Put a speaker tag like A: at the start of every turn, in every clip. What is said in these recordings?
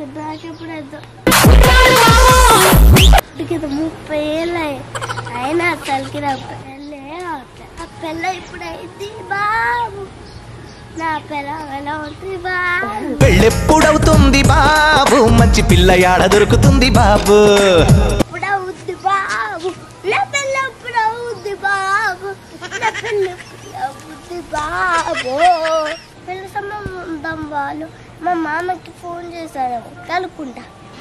A: నాకెప్పుడు ఎంతో ఇది ముప్పై ఏళ్ళు అయినా అసలుకి నా పెళ్ళే అవట్లే. ఆ పిల్ల ఇప్పుడు అయింది బాబు నా పిల్ల ఎలా ఉంటుంది బాబు
B: పెళ్ళెప్పుడవుతుంది బాబు మంచి పిల్ల యాడ దొరుకుతుంది బాబు
A: ఇప్పుడు అవుద్ది బాబు నా పిల్ల ఇప్పుడు అవుద్ది బాబు నా పిల్ల ఇప్పుడు అవుద్ది బాబు పెళ్లి సంబంధం వాళ్ళు మా మామకి ఫోన్ చేశారు కనుక్కుంటా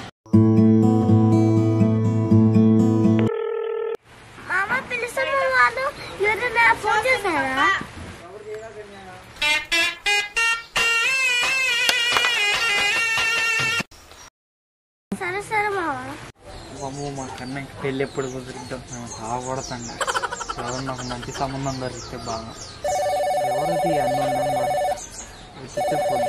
A: మామ పెళ్లి సంబంధం వాళ్ళు ఎవరైనా ఫోన్ చేశారా సరే సరే మామ
C: అమ్మో మా కన్నయ్య పెళ్ళి ఎప్పుడు కుదిరిద్దాం మేము బాగుపడతాండి ఎవరు నాకు మంచి సంబంధం దొరికితే బాగా ఎవరిది అన్న నెంబర్ వెతికితే పొద్దు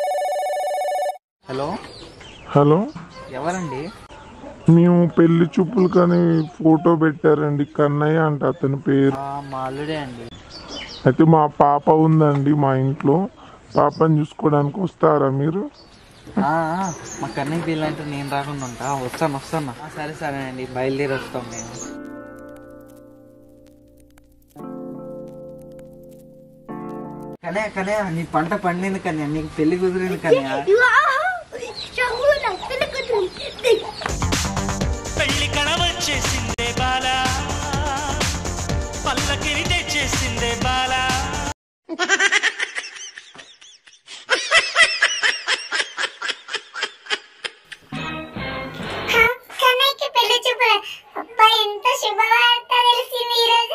C: హలో
D: హలో
C: ఎవరండి
D: మేము పెళ్లి చూపులు కానీ ఫోటో పెట్టారండి కన్నయ్య అంట అతని పేరు
C: ఆ, మా అల్లుడే అండి
D: అయితే మా పాప ఉందండి మా ఇంట్లో పాపని చూసుకోవడానికి వస్తారా మీరు
C: ఆ, ఆ, మా కన్నయ్య పెళ్ళి అంటే నేను రాకుండా ఉంటా వస్తాను వస్తాను ఆ, సరే సరే అండి బయలుదేరి వస్తాం మేము కనే కనే నీ పంట పండింది కన్యా నీకు పెళ్లి కుదిరింది కన్యా
E: పెళ్లి కడవచ్చేసిందే బాల పల్లకిని తెచ్చేసిందే బాల
A: కన్నయ్యకి పెళ్లి చూపులు అబ్బా ఎంత శుభవార్త తెలిసింది ఈరోజు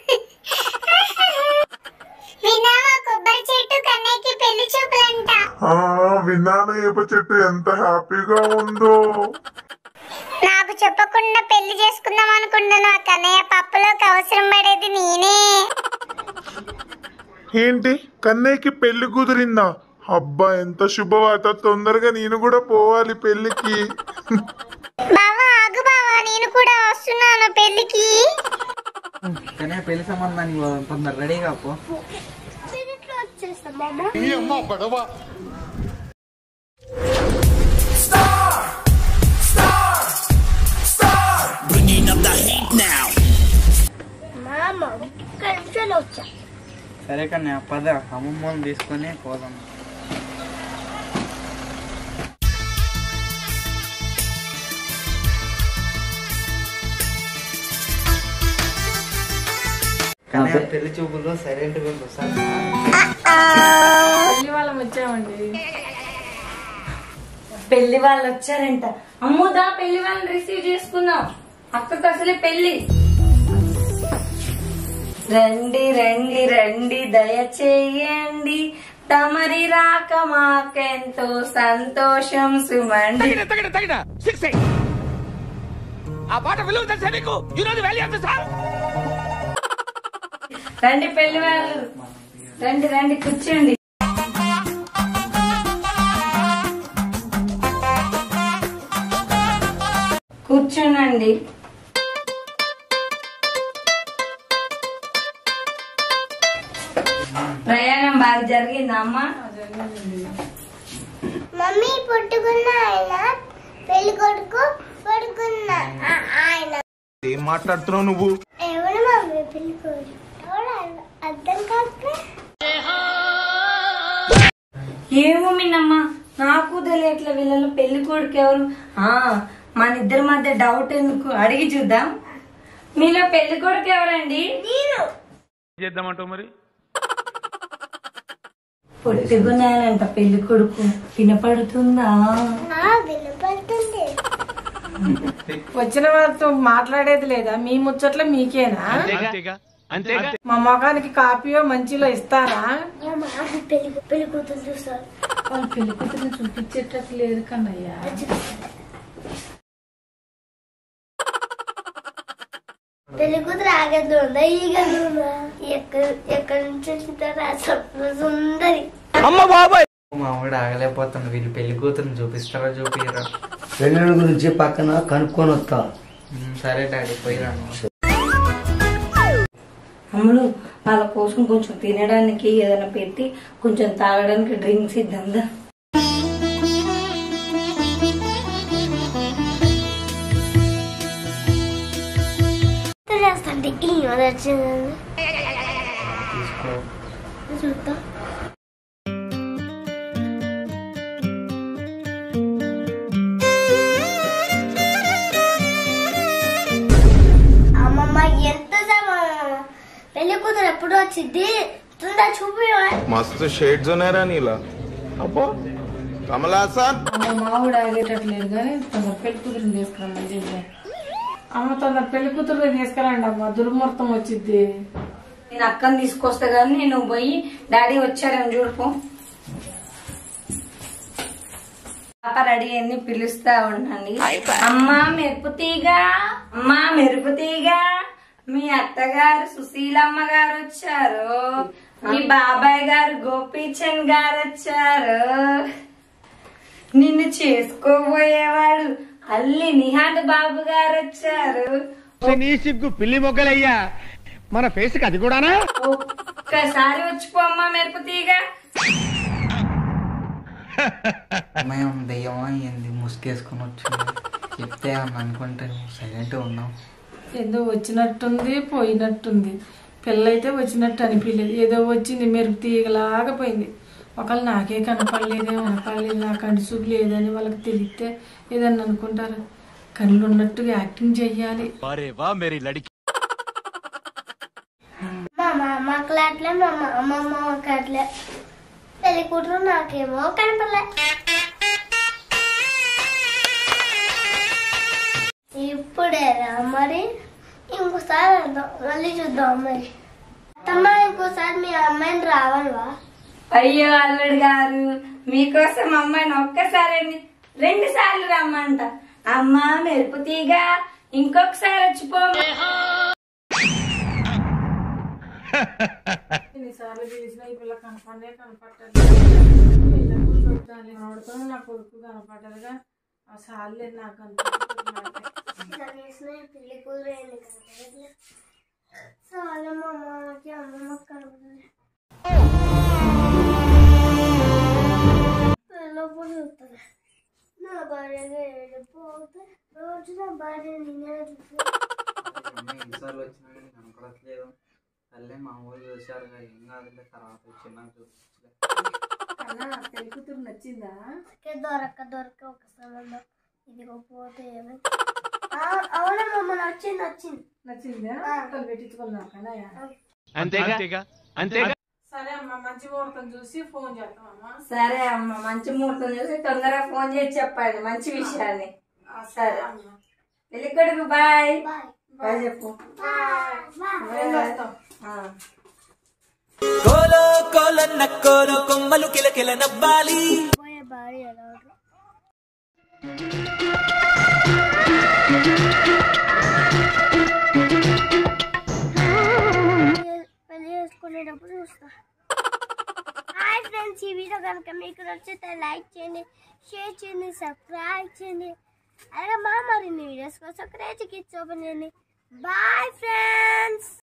A: విన్నావా కొబ్బరి చెట్టు కన్నయ్యకి పెళ్లి చూపులంట
D: ఆ విన్నాను ఏప చెట్టు ఎంత హ్యాపీగా ఉందో
A: నాకు చెప్పకుండా పెళ్లి చేసుకుందాం అనుకుంటున్నా కన్నయ్య పప్పులోకి అవసరం పడేది నేనే
D: ఏంటి కన్నయ్యకి పెళ్లి కుదిరిందా అబ్బా ఎంత శుభవార్త తొందరగా నేను కూడా పోవాలి పెళ్లికి
A: బావా ఆగు బావా నేను కూడా వస్తున్నాను పెళ్లికి
C: కనే పెళ్లి సంబంధానికి పోదాం. తొందర రెడీగా పో
A: వచ్చా
C: సరే కన్యా పద అమ్మమ్మని తీసుకొని పోదాం కన్యా పెళ్లి చూపులు సైలెంట్ గా వస్తాను
F: పెళ్లి వాళ్ళం వచ్చామండి పెళ్లి వాళ్ళు వచ్చారంట అమ్ముదా పెళ్లి వాళ్ళని రిసీవ్ చేసుకుందాం అక్కడికి అసలే పెళ్లి రండి రండి రండి దయచేయండి తమరి రాక మాకెంతో సంతోషం సుమండి రండి పెళ్లి వాళ్ళు రండి రండి కూర్చోండి కూర్చోనండి ప్రయాణం బాగా జరిగిందా అమ్మా
A: మమ్మీ పుట్టుకున్న ఆయన పెళ్లి కొడుకు పడుకున్న ఆ- ఆయన
D: ఏం మాట్లాడుతున్నావు నువ్వు
A: ఎవరు మమ్మీ పెళ్లి కొడుకు ఎవరు ఆయన? అర్థం కాక
F: ఏమో మిన్నమ్మ నాకు తెలియట్లే వీళ్ళలో పెళ్లి కొడుకు ఎవరు ఆ మన ఇద్దరి మధ్య డౌట్ ఎందుకు అడిగి చూద్దాం మీలో పెళ్లి కొడుకు ఎవరండి
A: నేను
F: పొట్టుకున్నానంట పెళ్లి కొడుకు వినపడుతుందా
A: నా వినపడుతుంది
G: వచ్చిన వాళ్ళతో మాట్లాడేది లేదా మీ ముచ్చట్లు మీకేనా మా మొఖానికి కాపీయో మంచిలో ఇస్తారా
A: మా మామ పెళ్లి పెళ్లి కూతురు చూస్తారు
G: వాళ్ళు పెళ్లి కూతురు చూపించేటట్టు లేదు కన్నయ్యా
A: పెళ్లి కూతురు ఆగదు ఉందా ఈ గది ఉందా ఎక్కడ ఎక్కడి నుంచి వచ్చింటారా స్వప్న సుందరి
C: మా ఆవిడ ఆగలేకపోతుంది వీళ్ళు పెళ్లి కూతురుని చూపిస్తారా చూపియరా
H: పెళ్ళిళ్ళ గురించి పక్కన కనుక్కొని వస్తా
C: ఉమ్, సరే డాడీ పోయిరాను
F: అమ్ముడు వాళ్ళ కోసం కొంచెం తినడానికి ఏదైనా పెట్టి కొంచెం తాగడానికి డ్రింక్స్ ఇద్దాందా
A: ఏంటి ఈ అది వచ్చింది
C: తీసుకో
A: చూద్దాం అమ్మమ్మ ఎంత సమయం పెళ్లి కూతురు ఎప్పుడు వచ్చింది తొందర చూపి
I: మస్తు షేడ్స్ ఉన్నాయరా నీలా అబ్బో కమలాసన్
G: అమ్మ మావిడ ఆగేటట్లేదు కానీ తొందర పెళ్లి కూతురుని తీసుకురమ్మని చెప్పి అమ్మ తొందర పెళ్లి కూతురు తీసుకురండి అమ్మ దుర్ముహూర్తం వచ్చింది
F: నేను అక్కని తీసుకొస్తా కానీ నేను పోయి డాడీ వచ్చారని చూడుకో పాప రెడీ అయింది పిలుస్తా ఉండండి అమ్మా మెరుపు తీగ అమ్మా మెరుపు తీగ మీ అత్తగారు సుశీలమ్మ గారు వచ్చారు మీ బాబాయ్ గారు గోపీచంద్ గారు వచ్చారు నిన్ను చేసుకోబోయేవాడు అల్లి నిహాద్ బాబు గారు వచ్చారు
J: నీ సిగ్గు పిల్లి మొగ్గలయ్యా మన ఫేస్ అది కూడానా
F: ఒక్కసారి వచ్చిపో అమ్మా మెరుపు తీగ
C: మేము దెయ్యమా ఏంది ముసుగేసుకొని వచ్చింది చెప్తే అని అనుకుంటే సైలెంట్గా ఉన్నాం
G: ఏదో వచ్చినట్టుంది పోయినట్టుంది పిల్లైతే వచ్చినట్టు అనిపించలేదు ఏదో వచ్చింది మెరుపు తీగలాగా పోయింది ఒకళ్ళు నాకే కనపడలేదే కనపడలేదు నా కంటి చూపు లేదని వాళ్ళకి తెలిస్తే ఏదన్నా అనుకుంటారు కళ్ళు ఉన్నట్టుగా యాక్టింగ్ చెయ్యాలి
A: మా మామకు అట్లే మా అమ్మమ్మకి అట్లే పెళ్లి కూతురు నాకేమో కనపడలే ఇప్పుడేరా మరి ఇంకోసారి వెళ్దాం మళ్ళీ చూద్దాం మరి అత్తమ్మ ఇంకోసారి మీ అమ్మాయిని రావాలవా
F: అయ్యో అల్లుడు గారు మీకోసం అమ్మాయిని ఒక్కసారి రెండు సార్లు రమ్మంట అమ్మా మెరుపు తీగ ఇంకొకసారి వచ్చిపో
G: ఎన్నిసార్లు పిలిచినా ఈ పిల్ల కనపడే కనపట్టాలి వీళ్ళకు చూడాలి ఆవిడతో నా కొడుకు కనపడ్డారుగా ఆ సార్లే నాకు కనపడుతుంది
A: పెళ్లి కూతురు ఏంది కనపడట్లే చాలా మా అమ్మకి అమ్మమ్మకి కనపడలే పెళ్ళప్పుడు చూస్తాను నా భార్యగా ఏడిపోతే రోజు నా భార్య నేనే చూస్తాను
C: ఎన్నిసార్లు వచ్చినా కానీ కనపడట్లేదు తల్లే మా ఊళ్ళు చూశారు ఏం కాదులే తర్వాత వచ్చినా చూపించలే
G: పెళ్లి కూతురు నచ్చిందా
A: నాకే దొరక్క దొరక ఒక సంబంధం ఇదిగో పోతే ఏమి అవునా మమ్మ నచ్చింది నచ్చింది
G: నచ్చిందా అక్కలు పెట్టించుకుందాం కన్నయ్య
J: అంతేగా అంతేగా
G: సరే అమ్మా మంచి ముహూర్తం చూసి ఫోన్ చేస్తాం అమ్మా
F: సరే అమ్మ మంచి ముహూర్తం చూసి తొందరగా ఫోన్ చేసి చెప్పండి మంచి విషయాన్ని సరే పెళ్లి కొడుకు బాయ్
A: బాయ్
F: బాయ్ చెప్పు
G: వస్తాం
F: ఆ.
B: కోలో కోలన్న కోలు కొమ్మలు కిలకిల నవ్వాలి
A: పోయే భార్య ఎలా ఉంటారు పెళ్లి చేసుకునేటప్పుడు చూస్తా హాయ్ ఫ్రెండ్స్ ఈ వీడియో కనుక మీకు నచ్చితే లైక్ చేయండి షేర్ చేయండి సబ్స్క్రైబ్ చేయండి అలాగే మా మరిన్ని వీడియోస్ కోసం క్రేజ్ కిడ్స్ ఓపెన్ చేయండి బాయ్ ఫ్రెండ్స్